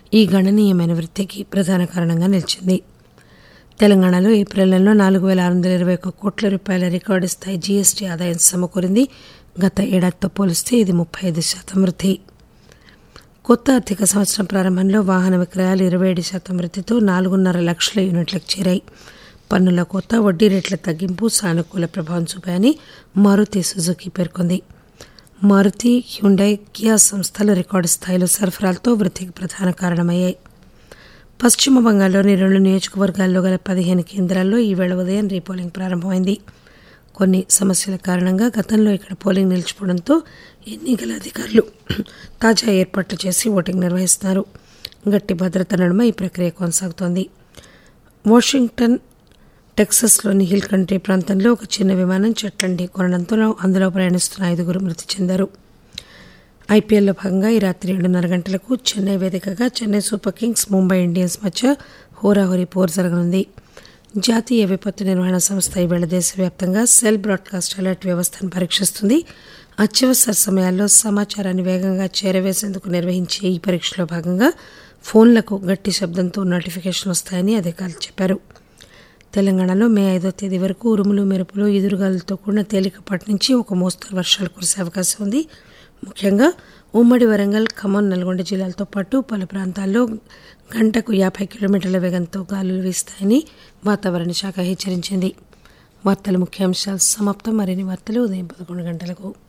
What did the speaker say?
ఈ గణనీయమైన వృద్ధికి ప్రధాన కారణంగా నిలిచింది తెలంగాణలో ఏప్రిల్ నెలలో నాలుగు వేల ఆరు వందల ఇరవై ఒక్క కోట్ల రూపాయల రికార్డు స్థాయి జీఎస్టీ ఆదాయం సమకూరింది గత ఏడాదితో పోలిస్తే ఇది ముప్పై ఐదు శాతం వృద్ధి కొత్త ఆర్థిక సంవత్సరం ప్రారంభంలో వాహన విక్రయాలు ఇరవై ఏడు శాతం వృద్ధితో నాలుగున్నర లక్షల యూనిట్లకు చేరాయి పన్నుల కొత్త వడ్డీ రేట్ల తగ్గింపు సానుకూల ప్రభావం చూపాయని మారుతి సుజుకి పేర్కొంది మారుతి హ్యుండై కియా సంస్థలు రికార్డు స్థాయిలో సరఫరాలతో వృద్ధికి ప్రధాన కారణమయ్యాయి పశ్చిమ బంగాల్లోని రెండు నియోజకవర్గాల్లో గల పదిహేను కేంద్రాల్లో ఈవేళ ఉదయం రీపోలింగ్ ప్రారంభమైంది కొన్ని సమస్యల కారణంగా గతంలో ఇక్కడ పోలింగ్ నిలిచిపోవడంతో ఎన్నికల అధికారులు తాజా ఏర్పాట్లు చేసి ఓటింగ్ నిర్వహిస్తున్నారు గట్టి భద్రత నడుమ ఈ ప్రక్రియ కొనసాగుతోంది వాషింగ్టన్ టెక్సస్లోని హిల్ కంట్రీ ప్రాంతంలో ఒక చిన్న విమానం చెట్లను ఢీకొనడంతో అందులో ప్రయాణిస్తున్న ఐదుగురు మృతి చెందారు ఐపీఎల్లో భాగంగా ఈ రాత్రి ఏడున్నర గంటలకు చెన్నై వేదికగా Chennai Super Kings Mumbai Indians మధ్య హోరాహోరీ పోరు జరగనుంది జాతీయ విపత్తు నిర్వహణ సంస్థ ఈవేళ దేశవ్యాప్తంగా సెల్ బ్రాడ్కాస్ట్ అలర్ట్ వ్యవస్థను పరీక్షిస్తుంది అత్యవసర సమయాల్లో సమాచారాన్ని వేగంగా చేరవేసేందుకు నిర్వహించే ఈ పరీక్షలో భాగంగా ఫోన్లకు గట్టి శబ్దంతో నోటిఫికేషన్ వస్తాయని అధికారులు చెప్పారు తెలంగాణలో మే ఐదో తేదీ వరకు ఉరుములు మెరుపులు ఎదురుగాలులతో కూడిన తేలికపాటి నుంచి ఒక మోస్తరు వర్షాలు కురిసే అవకాశం ఉంది ముఖ్యంగా ఉమ్మడి వరంగల్ ఖమ్మం నల్గొండ జిల్లాలతో పాటు పలు ప్రాంతాల్లో గంటకు యాభై కిలోమీటర్ల వేగంతో గాలులు వీస్తాయని వాతావరణ శాఖ హెచ్చరించింది వార్తల ముఖ్యాంశాలు సమాప్తం మరిన్ని వార్తలు ఉదయం పదకొండు గంటలకు